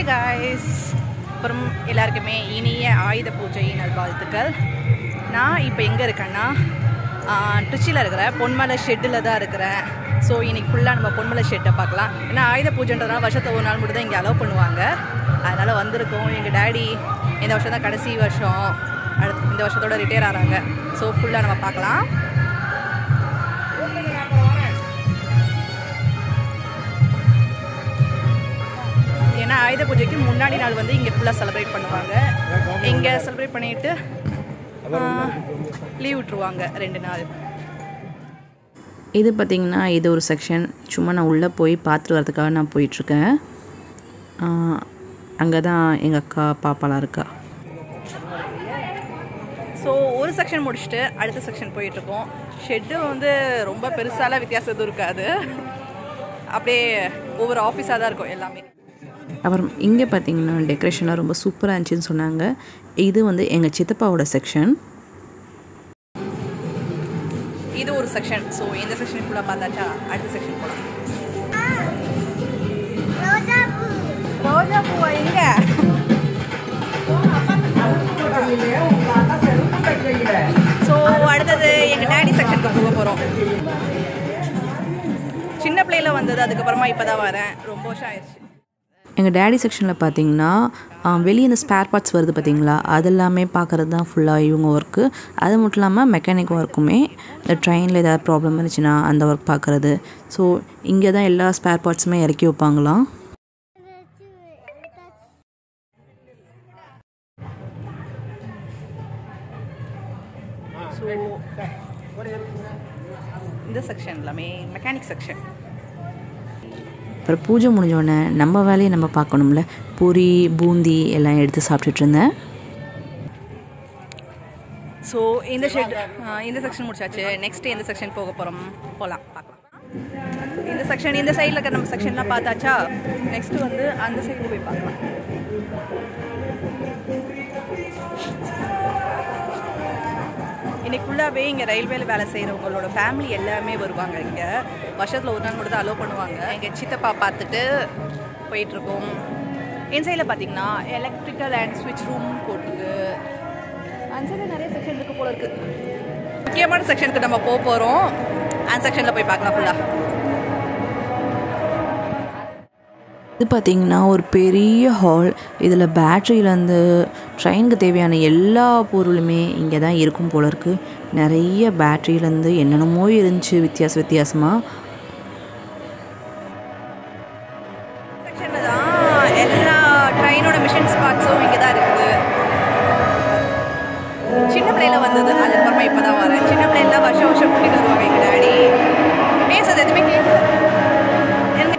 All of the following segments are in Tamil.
காய்ஸ் அப்புறம் எல்லாருக்குமே இனிய ஆயுத பூஜை நல்வாழ்த்துக்கள் நான் இப்போ எங்கே இருக்கேன்னா திருச்சியில் இருக்கிறேன் பொன்மலை ஷெட்டில் தான் இருக்கிறேன் ஸோ இன்னைக்கு ஃபுல்லாக நம்ம பொன்மலை ஷெட்டை பார்க்கலாம் ஏன்னா ஆயுத பூஜைன்றதுனால வருஷத்தை ஒரு நாள் மட்டும் தான் இங்கே அலோவ் பண்ணுவாங்க அதனால் வந்திருக்கோம் எங்கள் டேடி இந்த வருஷம் தான் கடைசி வருஷம் அடுத்து இந்த வருஷத்தோட ரிட்டையர் ஆகிறாங்க ஸோ ஃபுல்லாக நம்ம பார்க்கலாம் ஏன்னா ஆயுத பூஜைக்கு முன்னாடி நாள் வந்து இங்கே ஃபுல்லாக செலிப்ரேட் பண்ணுவாங்க இங்கே செலிப்ரேட் பண்ணிட்டு லீவ் விட்டுருவாங்க ரெண்டு நாள் இது பார்த்திங்கன்னா இது ஒரு செக்ஷன் சும்மா நான் உள்ளே போய் பார்த்துட்டு வரதுக்காக நான் போயிட்டுருக்கேன் அங்கே தான் எங்கள் அக்கா பாப்பாலாம் இருக்கா ஸோ ஒரு செக்ஷன் முடிச்சுட்டு அடுத்த செக்ஷன் போயிட்டுருக்கோம் ஷெட்டு வந்து ரொம்ப பெருசாலாம் வித்தியாசம் எதுவும் இருக்காது அப்படியே ஒவ்வொரு ஆஃபீஸாக தான் இருக்கும் எல்லாமே அப்புறம் இங்கே பார்த்தீங்கன்னா டெக்கரேஷன்லாம் ரொம்ப சூப்பராக இருந்துச்சுன்னு சொன்னாங்க இது வந்து எங்கள் சித்தப்பாவோட செக்ஷன் இது ஒரு செக்ஷன் ஸோ இந்த செக்ஷன் ஃபுல்லாக பார்த்தாச்சா அடுத்த செக்ஷன் போகலாம் ரோஜா பூவா எங்க ஸோ அடுத்தது எங்கள் டேடி செக்ஷனுக்கு போக போகிறோம் சின்ன பிள்ளையில வந்தது அதுக்கப்புறமா இப்போ தான் வரேன் ரொம்ப வருஷம் ஆயிடுச்சு எங்கள் டேடி செக்ஷனில் பார்த்தீங்கன்னா வெளியே இந்த ஸ்பேர் பார்ட்ஸ் வருது பார்த்தீங்களா அதெல்லாமே பார்க்குறது தான் ஃபுல்லாக இவங்க ஒர்க்கு அது மட்டும் இல்லாமல் மெக்கானிக் ஒர்க்குமே இந்த ட்ரெயினில் ஏதாவது ப்ராப்ளம் இருந்துச்சுன்னா அந்த ஒர்க் பார்க்குறது ஸோ இங்கே தான் எல்லா ஸ்பேர் பார்ட்ஸுமே இறக்கி வைப்பாங்களாம் ஸோ இந்த செக்ஷன் எல்லாமே மெக்கானிக் செக்ஷன் அப்புறம் பூஜை முடிஞ்சோடனே நம்ம வேலையை நம்ம பார்க்கணும்ல பூரி பூந்தி எல்லாம் எடுத்து சாப்பிட்டுட்டு இருந்தேன் ஸோ இந்த ஷெட் இந்த செக்ஷன் முடிச்சாச்சு நெக்ஸ்ட் எந்த செக்ஷன் போக போகிறோம் போகலாம் பார்க்கலாம் இந்த செக்ஷன் இந்த சைடில் இருக்க நம்ம செக்ஷன்லாம் பார்த்தாச்சா நெக்ஸ்ட் வந்து அந்த சைடு போய் பார்க்கலாம் இன்னைக்கு ஃபுல்லாகவே இங்கே ரயில்வேல வேலை செய்கிறவங்களோட ஃபேமிலி எல்லாமே வருவாங்க இங்கே வருஷத்தில் ஒரு நாள் மட்டும் தான் அலோவ் பண்ணுவாங்க எங்கள் சித்தப்பா பார்த்துட்டு போயிட்டுருக்கோம் என் சைடில் பார்த்தீங்கன்னா எலக்ட்ரிக்கல் அண்ட் ஸ்விட்ச் ரூம் போட்டிருக்கு அந்த சைடில் நிறைய செக்ஷன் இருக்கு போல இருக்கு முக்கியமான செக்ஷனுக்கு நம்ம போக போகிறோம் அந்த செக்ஷனில் போய் பார்க்கலாம் ஃபுல்லாக இது பார்த்திங்கன்னா ஒரு பெரிய ஹால் இதில் பேட்ரியிலேருந்து ட்ரெயினுக்கு தேவையான எல்லா பொருளுமே இங்கே தான் இருக்கும் போல இருக்குது நிறைய பேட்ரியிலேருந்து என்னென்னமோ இருந்துச்சு வித்தியாச வித்தியாசமாக செக்ஷனில் தான் எல்லா ட்ரெயினோட மிஷின்ஸ் பார்ட்ஸும் இங்கே தான் இருக்குது சின்ன பிள்ளையில வந்தது அதுக்கப்புறமா இப்போ தான் வரேன் சின்ன பிள்ளைல வருஷம் வருஷம் கூட்டிகிட்டு வருவாங்க எங்கள் டாடி பேசுறது எதுவுமே கேட்கல எனக்கு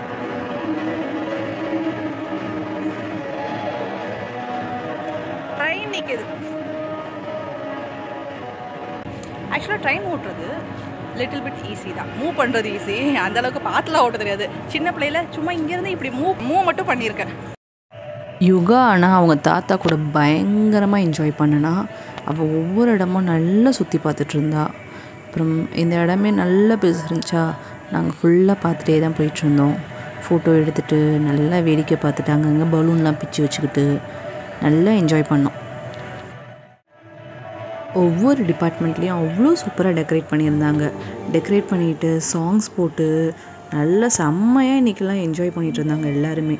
ட்ரெயின் நிற்கிது ஆக்சுவலாக ட்ரெயின் ஓட்டுறது லிட்டில் பிட் ஈஸி தான் மூவ் பண்ணுறது ஈஸி அந்தளவுக்கு பாட்டில் ஓட்ட தெரியாது சின்ன பிள்ளையில சும்மா இங்கேருந்து இப்படி மூவ் மூவ் மட்டும் பண்ணியிருக்கேன் யுகா ஆனால் அவங்க தாத்தா கூட பயங்கரமாக என்ஜாய் பண்ணனா அவள் ஒவ்வொரு இடமும் நல்லா சுற்றி பார்த்துட்டு இருந்தா அப்புறம் இந்த இடமே நல்ல பெருசு இருந்துச்சா நாங்கள் ஃபுல்லாக பார்த்துட்டே தான் போயிட்டுருந்தோம் ஃபோட்டோ எடுத்துகிட்டு நல்லா வேடிக்கை பார்த்துட்டு அங்கங்கே பலூன்லாம் பிச்சு வச்சுக்கிட்டு நல்லா என்ஜாய் பண்ணோம் ஒவ்வொரு டிபார்ட்மெண்ட்லேயும் அவ்வளோ சூப்பராக டெக்கரேட் பண்ணியிருந்தாங்க டெக்கரேட் பண்ணிட்டு சாங்ஸ் போட்டு நல்லா செம்மையாக இன்றைக்கெல்லாம் என்ஜாய் பண்ணிகிட்டு இருந்தாங்க எல்லாருமே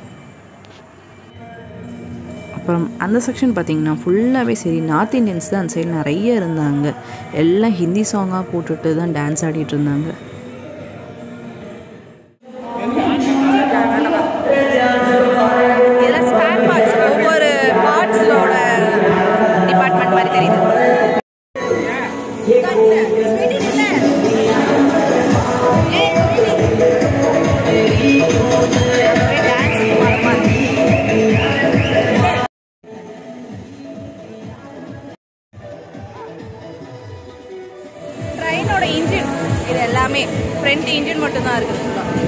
அப்புறம் அந்த செக்ஷன் பார்த்திங்கன்னா ஃபுல்லாகவே சரி நார்த் இந்தியன்ஸ் தான் அந்த சைடு நிறைய இருந்தாங்க எல்லாம் ஹிந்தி சாங்காக போட்டுட்டு தான் டான்ஸ் ஆடிட்டு இருந்தாங்க இதெல்லாம் ஸ்பேர் பார்ட்ஸ் ஒவ்வொரு பார்ட்ஸோட டிபார்ட்மெண்ட் மாதிரி தெரியுது ட்ரெயினோட இன்ஜின் இது எல்லாமே ஃப்ரண்ட் இன்ஜின் மட்டும்தான் இருக்குது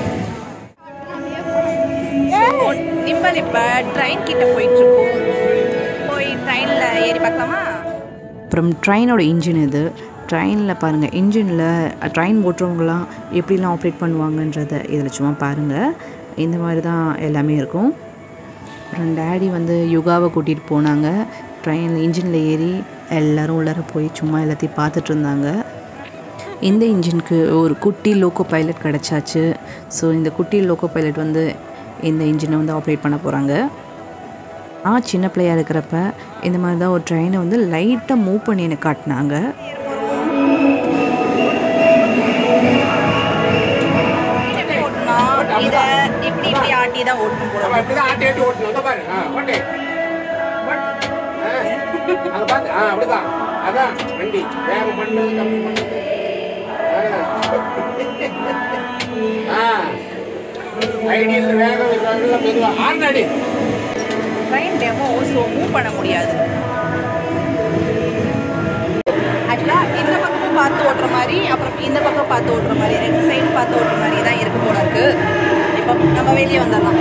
நிம்பல் இப்போ ட்ரெயின் கிட்ட போயிட்டு இருக்கோம் போய் ட்ரெயினில் ஏறி பார்க்கலாமா அப்புறம் ட்ரெயினோட இன்ஜின் இது ட்ரெயினில் பாருங்கள் இன்ஜினில் ட்ரெயின் ஓட்டுறவங்களாம் எப்படிலாம் ஆப்ரேட் பண்ணுவாங்கன்றத இதில் சும்மா பாருங்கள் இந்த மாதிரி தான் எல்லாமே இருக்கும் அப்புறம் டேடி வந்து யுகாவை கூட்டிகிட்டு போனாங்க ட்ரெயின் இன்ஜினில் ஏறி எல்லோரும் உள்ளார போய் சும்மா எல்லாத்தையும் பார்த்துட்டு இருந்தாங்க இந்த இன்ஜினுக்கு ஒரு குட்டி லோக்கோ பைலட் கிடச்சாச்சு ஸோ இந்த குட்டி லோக்கோ பைலட் வந்து இந்த இன்ஜினை வந்து ஆப்ரேட் பண்ண போகிறாங்க நான் சின்ன பிள்ளையா இருக்கிறப்ப இந்த மாதிரி தான் ஒரு ட்ரெயினை வந்து லைட்டாக மூவ் பண்ணி எனக்கு காட்டினாங்க எப்படி ஓட்டணும் இதை இப்படி இப்படி ஆட்டி தான் ஓட்டணும் போல அப்ப இப்படிதான் ஆட்டி ஆட்டி ஓட்டணும் அங்க பாரு ஆ, ஓட்டு பட், ஆ, அங்க பாத்து ஆ அப்படிதான் அதான் வண்டி வேகம் பண்ணு கம்மி பண்ணு ஆ ஐடியில் வேகம் இதெல்லாம் மெதுவா ஆன் அடி ட்ரெயின் டெமோ ஸோ மூவ் பண்ண முடியாது ஆக்சுவலாக இந்த பக்கமும் பார்த்து ஓட்டுற மாதிரி அப்புறம் இந்த பக்கம் பார்த்து ஓட்டுற மாதிரி ரெண்டு சைடும் பார்த்து ஓட்டுற மாதிரி தான் இருக்கு போல இருக்கு இப்போ நம்ம வெளியே வந்துடலாம்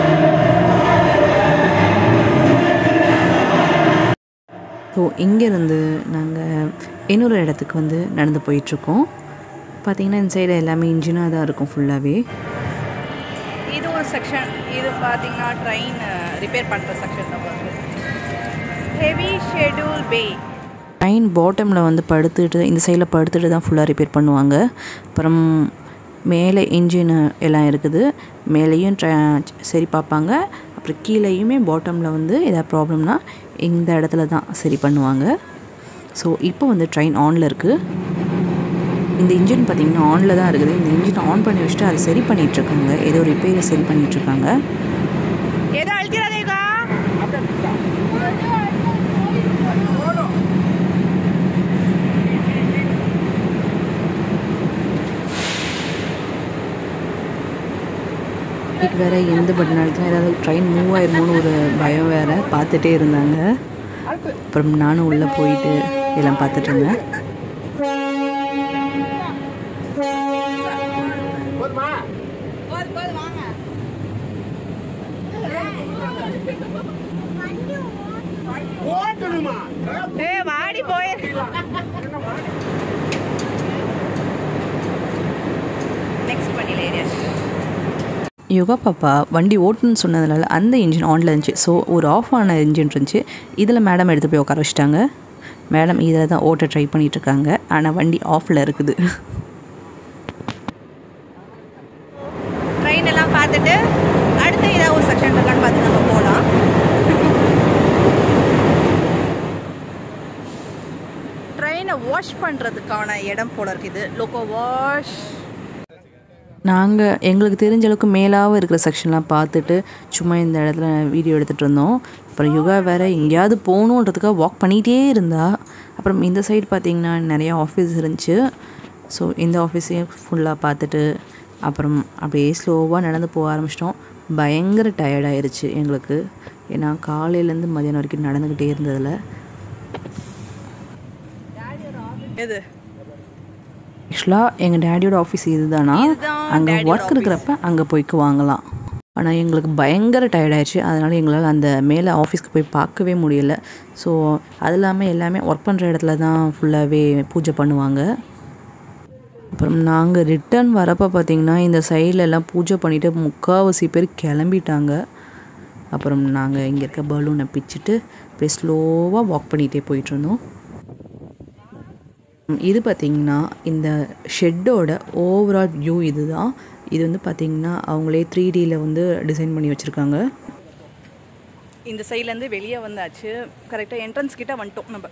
ஸோ இங்கேருந்து நாங்கள் இன்னொரு இடத்துக்கு வந்து நடந்து போயிட்டுருக்கோம் பார்த்தீங்கன்னா இந்த சைடு எல்லாமே இன்ஜினாக தான் இருக்கும் ஃபுல்லாகவே இது ஒரு செக்ஷன் இது பார்த்தீங்கன்னா ட்ரெயின் ரிப்பேர் பண்ணுற செக்ஷன் தான் ஹெவி ஷெட்யூல் பே ட்ரெயின் பாட்டமில் வந்து படுத்துட்டு இந்த சைடில் படுத்துட்டு தான் ஃபுல்லாக ரிப்பேர் பண்ணுவாங்க அப்புறம் மேலே இன்ஜின் எல்லாம் இருக்குது மேலேயும் ட்ர சரி பார்ப்பாங்க அப்புறம் கீழேயுமே பாட்டமில் வந்து எதாவது ப்ராப்ளம்னா இந்த இடத்துல தான் சரி பண்ணுவாங்க ஸோ இப்போ வந்து ட்ரெயின் ஆனில் இருக்குது இந்த இன்ஜின் பார்த்திங்கன்னா ஆனில் தான் இருக்குது இந்த இன்ஜின் ஆன் பண்ணி வச்சுட்டு அதை சரி பண்ணிகிட்ருக்காங்க ஏதோ ரிப்பேரை சரி பண்ணிகிட்ருக்காங்க ஏதோ அழுத்திடாதேக்கா வீட்டுக்கு வேறு எந்த பட்டன் அழுத்தினா ஏதாவது ட்ரெயின் மூவ் ஆயிருமோன்னு ஒரு பயம் வேறு பார்த்துட்டே இருந்தாங்க அப்புறம் நானும் உள்ளே போயிட்டு எல்லாம் பார்த்துட்டு இருந்தேன் போதுமா ஓட்டணுமா ஏ வாடி போயிரு நெக்ஸ்ட் வண்டியில் ஏரியாச்சு யோகா பாப்பா வண்டி ஓட்டணும்னு சொன்னதுனால அந்த இன்ஜின் ஆனில் இருந்துச்சு ஸோ ஒரு ஆஃப் ஆன இன்ஜின் இருந்துச்சு இதில் மேடம் எடுத்து போய் உட்கார வச்சிட்டாங்க மேடம் இதில் தான் ஓட்ட ட்ரை பண்ணிட்டு இருக்காங்க ஆனால் வண்டி ஆஃபில் இருக்குது ட்ரெயின் எல்லாம் பார்த்துட்டு அடுத்து ஏதாவது ஒரு செக்ஷன் இருக்கான்னு பார்த்து நம்ம போகலாம் ட்ரெயினை வாஷ் பண்ணுறதுக்கான இடம் போல இருக்குது லோக்கோ வாஷ் நாங்கள் எங்களுக்கு தெரிஞ்ச அளவுக்கு மேலாகவும் இருக்கிற செக்ஷன்லாம் பார்த்துட்டு சும்மா இந்த இடத்துல வீடியோ எடுத்துகிட்டு இருந்தோம் அப்புறம் யுகா வேறு எங்கேயாவது போகணுன்றதுக்காக வாக் பண்ணிகிட்டே இருந்தா அப்புறம் இந்த சைடு பார்த்திங்கன்னா நிறையா ஆஃபீஸ் இருந்துச்சு ஸோ இந்த ஆஃபீஸையும் ஃபுல்லாக பார்த்துட்டு அப்புறம் அப்படியே ஸ்லோவாக நடந்து போக ஆரம்பிச்சிட்டோம் பயங்கர டயர்டாயிருச்சு எங்களுக்கு ஏன்னா காலையிலேருந்து மதியானம் வரைக்கும் நடந்துக்கிட்டே இருந்ததில் எது ஆக்சுவலாக எங்கள் டேடியோட ஆஃபீஸ் இதுதானா இதுதான் அங்கே daddy-யோட ஒர்க் இருக்கிறப்ப அங்கே போய்க்கு வாங்கலாம் ஆனால் எங்களுக்கு பயங்கர டயர்டாயிடுச்சு அதனால் எங்களால் அந்த மேலே ஆஃபீஸ்க்கு போய் பார்க்கவே முடியல ஸோ அது இல்லாமல் எல்லாமே ஒர்க் பண்ணுற இடத்துல தான் ஃபுல்லாகவே பூஜை பண்ணுவாங்க அப்புறம் நாங்கள் ரிட்டர்ன் வரப்போ பார்த்திங்கன்னா இந்த சைடில் எல்லாம் பூஜை பண்ணிவிட்டு முக்கால்வாசி பேர் கிளம்பிட்டாங்க அப்புறம் நாங்கள் இங்கே இருக்க பலூனை பிச்சுட்டு அப்படியே ஸ்லோவாக வாக் பண்ணிகிட்டே போயிட்டுருந்தோம் ம், இது பார்த்திங்கன்னா இந்த ஷெட்டோட ஓவரால் வியூ இதுதான் இது வந்து பார்த்திங்கன்னா அவங்களே த்ரீ டியில் வந்து டிசைன் பண்ணி வச்சுருக்காங்க இந்த சைட்லேருந்து வெளியே வந்தாச்சு கரெக்டாக என்ட்ரன்ஸ் கிட்ட வந்துட்டோம் நம்ம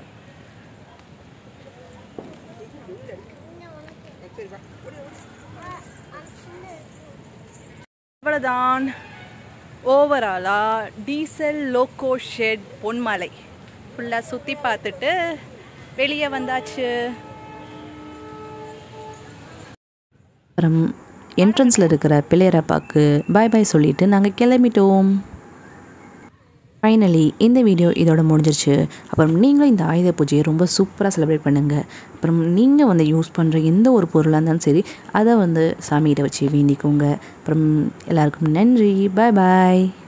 இவ்வளோதான் ஓவராலாக டீசல் லோக்கோ ஷெட் பொன்மலை ஃபுல்லாக சுற்றி பார்த்துட்டு வெளியே வந்தாச்சு அப்புறம் என்ட்ரன்ஸில் இருக்கிற பிள்ளையரப்பாக்கு பாய் பாய் சொல்லிவிட்டு நாங்கள் கிளம்பிட்டோம் ஃபைனலி இந்த வீடியோ இதோட முடிஞ்சிருச்சு அப்புறம் நீங்களும் இந்த ஆயுத பூஜையை ரொம்ப சூப்பராக செலிப்ரேட் பண்ணுங்கள் அப்புறம் நீங்கள் வந்து யூஸ் பண்ணுற எந்த ஒரு பொருளாக இருந்தாலும் சரி அதை வந்து சாமிகிட்ட வச்சு வேண்டிக்கோங்க அப்புறம் எல்லாருக்கும் நன்றி பாய் பாய்